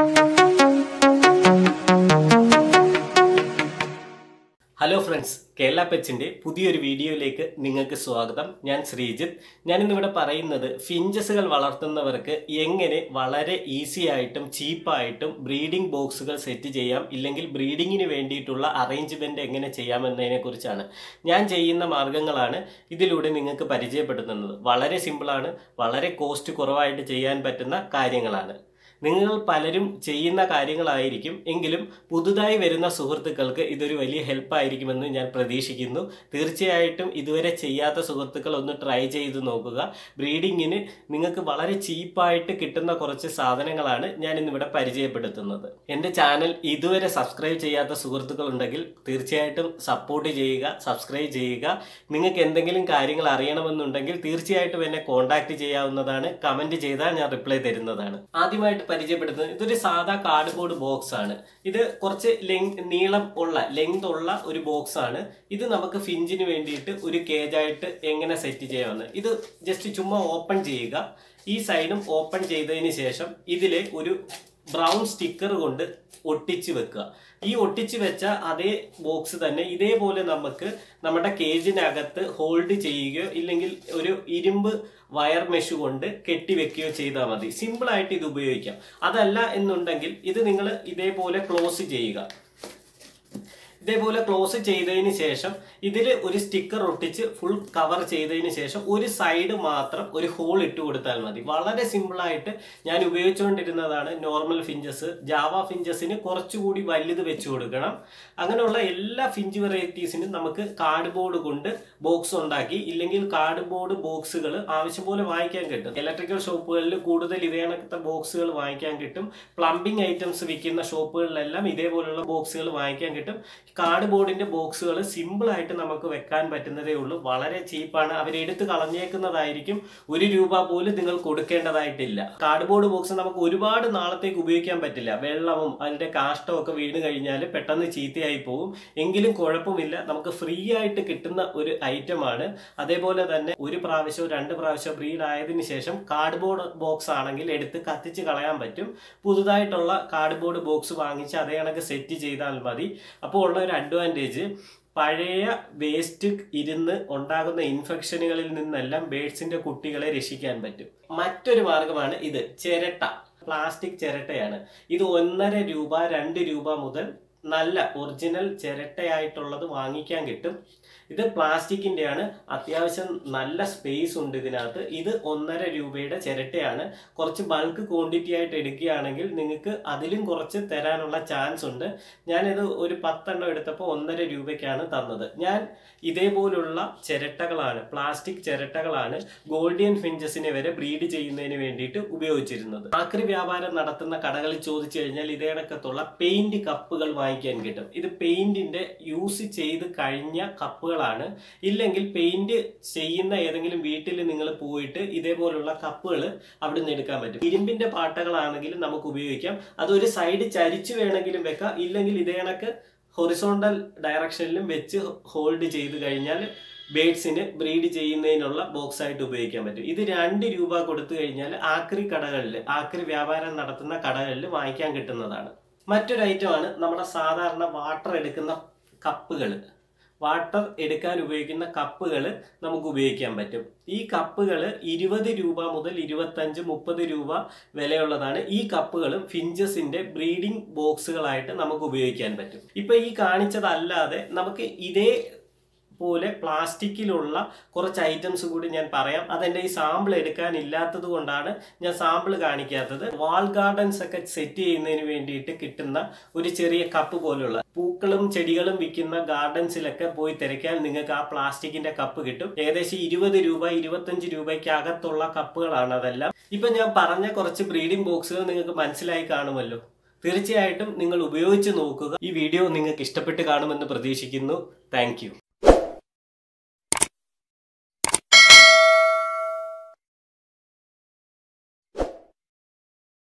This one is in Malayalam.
ഹലോ ഫ്രണ്ട്സ് കേരള പെറ്റ്സിന്റെ പുതിയൊരു വീഡിയോയിലേക്ക് നിങ്ങൾക്ക് സ്വാഗതം ഞാൻ ശ്രീജിത്ത് ഞാൻ ഇന്നിവിടെ പറയുന്നത് ഫിഞ്ചസുകൾ വളർത്തുന്നവർക്ക് എങ്ങനെ വളരെ ഈസി ആയിട്ടും ചീപ്പായിട്ടും ബ്രീഡിംഗ് ബോക്സുകൾ സെറ്റ് ചെയ്യാം ഇല്ലെങ്കിൽ ബ്രീഡിങ്ങിന് വേണ്ടിയിട്ടുള്ള അറേഞ്ച്മെന്റ് എങ്ങനെ ചെയ്യാമെന്നതിനെ കുറിച്ചാണ് ഞാൻ ചെയ്യുന്ന മാർഗങ്ങളാണ് ഇതിലൂടെ നിങ്ങൾക്ക് പരിചയപ്പെടുത്തുന്നത് വളരെ സിമ്പിളാണ് വളരെ കോസ്റ്റ് കുറവായിട്ട് ചെയ്യാൻ പറ്റുന്ന കാര്യങ്ങളാണ് നിങ്ങൾ പലരും ചെയ്യുന്ന കാര്യങ്ങളായിരിക്കും എങ്കിലും പുതുതായി വരുന്ന സുഹൃത്തുക്കൾക്ക് ഇതൊരു വലിയ ഹെൽപ്പായിരിക്കുമെന്ന് ഞാൻ പ്രതീക്ഷിക്കുന്നു തീർച്ചയായിട്ടും ഇതുവരെ ചെയ്യാത്ത സുഹൃത്തുക്കൾ ഒന്ന് ട്രൈ ചെയ്ത് നോക്കുക ബ്രീഡിങ്ങിന് നിങ്ങൾക്ക് വളരെ ചീപ്പായിട്ട് കിട്ടുന്ന കുറച്ച് സാധനങ്ങളാണ് ഞാൻ ഇന്നിവിടെ പരിചയപ്പെടുത്തുന്നത് എൻ്റെ ചാനൽ ഇതുവരെ സബ്സ്ക്രൈബ് ചെയ്യാത്ത സുഹൃത്തുക്കൾ ഉണ്ടെങ്കിൽ തീർച്ചയായിട്ടും സപ്പോർട്ട് ചെയ്യുക സബ്സ്ക്രൈബ് ചെയ്യുക നിങ്ങൾക്ക് എന്തെങ്കിലും കാര്യങ്ങൾ അറിയണമെന്നുണ്ടെങ്കിൽ തീർച്ചയായിട്ടും എന്നെ കോൺടാക്ട് ചെയ്യാവുന്നതാണ് കമന്റ് ചെയ്താൽ ഞാൻ റിപ്ലൈ തരുന്നതാണ് ആദ്യമായിട്ട് പരിചയപ്പെടുത്തുന്നത് ഇതൊരു സാധാ കാർഡ്ബോർഡ് ബോക്സ് ആണ് ഇത് കുറച്ച് ലെങ് നീളം ഉള്ള ലെങ്ത് ഉള്ള ഒരു ബോക്സ് ആണ് ഇത് നമുക്ക് ഫിഞ്ചിന് വേണ്ടിയിട്ട് ഒരു കേജായിട്ട് എങ്ങനെ സെറ്റ് ചെയ്യാമെന്ന് ഇത് ജസ്റ്റ് ചുമ്മാ ഓപ്പൺ ചെയ്യുക ഈ സൈഡും ഓപ്പൺ ചെയ്തതിന് ശേഷം ഇതിലെ ഒരു ബ്രൗൺ സ്റ്റിക്കർ കൊണ്ട് ഒട്ടിച്ച് വെക്കുക ഈ ഒട്ടിച്ച് വെച്ച അതേ ബോക്സ് തന്നെ ഇതേപോലെ നമുക്ക് നമ്മുടെ കേജിനകത്ത് ഹോൾഡ് ചെയ്യുകയോ ഇല്ലെങ്കിൽ ഒരു ഇരുമ്പ് വയർ മെഷ് കൊണ്ട് കെട്ടിവെക്കുകയോ ചെയ്താൽ മതി സിമ്പിൾ ആയിട്ട് ഇത് ഉപയോഗിക്കാം അതല്ല എന്നുണ്ടെങ്കിൽ ഇത് നിങ്ങൾ ഇതേപോലെ ക്ലോസ് ചെയ്യുക ഇതേപോലെ ക്ലോസ് ചെയ്തതിന് ശേഷം ഇതിൽ ഒരു സ്റ്റിക്കർ ഒട്ടിച്ച് ഫുൾ കവർ ചെയ്തതിന് ശേഷം ഒരു സൈഡ് മാത്രം ഒരു ഹോൾ ഇട്ട് കൊടുത്താൽ മതി വളരെ സിമ്പിളായിട്ട് ഞാൻ ഉപയോഗിച്ചുകൊണ്ടിരുന്നതാണ് നോർമൽ ഫിഞ്ചസ് ജാവ ഫിഞ്ചസിന് കുറച്ചുകൂടി വലുത് വെച്ച് കൊടുക്കണം അങ്ങനെയുള്ള എല്ലാ ഫിഞ്ച് വെറൈറ്റീസിനും നമുക്ക് കാർഡ് ബോർഡ് കൊണ്ട് ബോക്സ് ഉണ്ടാക്കി ഇല്ലെങ്കിൽ കാർഡ് ബോർഡ് ബോക്സുകൾ ആവശ്യം പോലെ വാങ്ങിക്കാൻ കിട്ടും ഇലക്ട്രിക്കൽ ഷോപ്പുകളിൽ കൂടുതൽ ഇതേ കണക്കത്തെ ബോക്സുകൾ വാങ്ങിക്കാൻ കിട്ടും പ്ലംബിംഗ് ഐറ്റംസ് വിൽക്കുന്ന ഷോപ്പുകളിലെല്ലാം ഇതേപോലുള്ള ബോക്സുകൾ വാങ്ങിക്കാൻ കിട്ടും കാർഡ് ബോർഡിന്റെ ബോക്സുകൾ സിമ്പിൾ ആയിട്ട് നമുക്ക് വെക്കാൻ പറ്റുന്നതേ ഉള്ളൂ വളരെ ചീപ്പാണ് അവരെടുത്ത് കളഞ്ഞേക്കുന്നതായിരിക്കും ഒരു രൂപ പോലും നിങ്ങൾ കൊടുക്കേണ്ടതായിട്ടില്ല കാർഡ് ബോർഡ് ബോക്സ് നമുക്ക് ഒരുപാട് നാളത്തേക്ക് ഉപയോഗിക്കാൻ പറ്റില്ല വെള്ളവും അതിന്റെ കാഷ്ടവും ഒക്കെ വീണ് കഴിഞ്ഞാൽ പെട്ടെന്ന് ചീത്തയായി പോകും എങ്കിലും കുഴപ്പമില്ല നമുക്ക് ഫ്രീ ആയിട്ട് കിട്ടുന്ന ഒരു ഐറ്റം ആണ് അതേപോലെ തന്നെ ഒരു പ്രാവശ്യമോ രണ്ട് പ്രാവശ്യമോ ബ്രീഡ് ആയതിനു ശേഷം കാർഡ് ബോർഡ് ബോക്സ് ആണെങ്കിൽ എടുത്ത് കത്തിച്ച് കളയാൻ പറ്റും പുതുതായിട്ടുള്ള കാർഡ് ബോർഡ് ബോക്സ് വാങ്ങിച്ച് അതേ കണക്ക് സെറ്റ് ചെയ്താൽ മതി അപ്പോൾ ഉള്ള ഒരു അഡ്വാൻറ്റേജ് പഴയ വേസ്റ്റ് ഇരുന്ന് ഉണ്ടാകുന്ന ഇൻഫെക്ഷനുകളിൽ നിന്നെല്ലാം ബേഡ്സിന്റെ കുട്ടികളെ രക്ഷിക്കാൻ പറ്റും മറ്റൊരു മാർഗമാണ് ഇത് ചിരട്ട പ്ലാസ്റ്റിക് ചിരട്ടയാണ് ഇത് ഒന്നര രൂപ രണ്ട് രൂപ മുതൽ നല്ല ഒറിജിനൽ ചിരട്ടയായിട്ടുള്ളത് വാങ്ങിക്കാൻ കിട്ടും ഇത് പ്ലാസ്റ്റിക്കിന്റെ ആണ് അത്യാവശ്യം നല്ല സ്പേസ് ഉണ്ട് ഇതിനകത്ത് ഇത് ഒന്നര രൂപയുടെ ചിരട്ടയാണ് കുറച്ച് ബൾക്ക് ക്വാണ്ടിറ്റി ആയിട്ട് എടുക്കുകയാണെങ്കിൽ നിങ്ങൾക്ക് അതിലും കുറച്ച് തരാനുള്ള ചാൻസ് ഉണ്ട് ഞാനിത് ഒരു പത്തെണ്ണം എടുത്തപ്പോൾ ഒന്നര രൂപയ്ക്കാണ് തന്നത് ഞാൻ ഇതേപോലുള്ള ചിരട്ടകളാണ് പ്ലാസ്റ്റിക് ചിരട്ടകളാണ് ഗോൾഡിയൻ ഫിഞ്ചസിനെ വരെ ബ്രീഡ് ചെയ്യുന്നതിന് വേണ്ടിയിട്ട് ഉപയോഗിച്ചിരുന്നത് ആക്രി വ്യാപാരം നടത്തുന്ന കടകളിൽ ചോദിച്ചു കഴിഞ്ഞാൽ ഇതേ കണക്കത്തുള്ള പെയിന്റ് കപ്പുകൾ വാങ്ങിക്കാൻ കിട്ടും ഇത് പെയിന്റിന്റെ യൂസ് ചെയ്ത് കഴിഞ്ഞ കപ്പുകളാണ് ഇല്ലെങ്കിൽ പെയിന്റ് ചെയ്യുന്ന ഏതെങ്കിലും വീട്ടിൽ നിങ്ങൾ പോയിട്ട് ഇതേപോലുള്ള കപ്പുകൾ അവിടെ നിന്ന് എടുക്കാൻ പറ്റും ഇരുമ്പിന്റെ പാട്ടകളാണെങ്കിൽ നമുക്ക് ഉപയോഗിക്കാം അതൊരു സൈഡ് ചരിച്ചു വേണമെങ്കിലും വെക്കാം ഇല്ലെങ്കിൽ ഇതേ കണക്ക് ഹൊറിസോണ്ടൽ ഡയറക്ഷനിലും വെച്ച് ഹോൾഡ് ചെയ്ത് കഴിഞ്ഞാൽ ബേഡ്സിന് ബ്രീഡ് ചെയ്യുന്നതിനുള്ള ബോക്സ് ആയിട്ട് ഉപയോഗിക്കാൻ പറ്റും ഇത് രണ്ട് രൂപ കൊടുത്തു കഴിഞ്ഞാൽ ആക്രി കടകളിൽ ആക്രി വ്യാപാരം നടത്തുന്ന കടകളിൽ വാങ്ങിക്കാൻ കിട്ടുന്നതാണ് മറ്റൊരു ഐറ്റമാണ് നമ്മുടെ സാധാരണ വാട്ടർ എടുക്കുന്ന കപ്പുകൾ വാട്ടർ എടുക്കാൻ ഉപയോഗിക്കുന്ന കപ്പുകൾ നമുക്ക് ഉപയോഗിക്കാൻ പറ്റും ഈ കപ്പുകൾ ഇരുപത് രൂപ മുതൽ ഇരുപത്തഞ്ച് മുപ്പത് രൂപ വിലയുള്ളതാണ് ഈ കപ്പുകളും ഫിഞ്ചസിന്റെ ബ്രീഡിംഗ് ബോക്സുകളായിട്ട് നമുക്ക് ഉപയോഗിക്കാൻ പറ്റും ഇപ്പൊ ഈ കാണിച്ചതല്ലാതെ നമുക്ക് ഇതേ പോലെ പ്ലാസ്റ്റിക്കിലുള്ള കുറച്ച് ഐറ്റംസ് കൂടി ഞാൻ പറയാം അതെന്റെ ഈ സാമ്പിൾ എടുക്കാനില്ലാത്തത് കൊണ്ടാണ് ഞാൻ സാമ്പിൾ കാണിക്കാത്തത് വാൾ ഗാർഡൻസ് ഒക്കെ സെറ്റ് ചെയ്യുന്നതിന് വേണ്ടിയിട്ട് കിട്ടുന്ന ഒരു ചെറിയ കപ്പ് പോലുള്ള പൂക്കളും ചെടികളും വിൽക്കുന്ന ഗാർഡൻസിലൊക്കെ പോയി തിരക്കാൻ നിങ്ങൾക്ക് ആ പ്ലാസ്റ്റിക്കിന്റെ കപ്പ് കിട്ടും ഏകദേശം ഇരുപത് രൂപ ഇരുപത്തഞ്ച് രൂപയ്ക്ക് അകത്തുള്ള കപ്പുകളാണ് അതെല്ലാം ഇപ്പൊ ഞാൻ പറഞ്ഞ കുറച്ച് ബ്രീഡിംഗ് ബോക്സുകൾ നിങ്ങൾക്ക് മനസ്സിലായി കാണുമല്ലോ തീർച്ചയായിട്ടും നിങ്ങൾ ഉപയോഗിച്ച് നോക്കുക ഈ വീഡിയോ നിങ്ങൾക്ക് ഇഷ്ടപ്പെട്ട് കാണുമെന്ന് പ്രതീക്ഷിക്കുന്നു താങ്ക്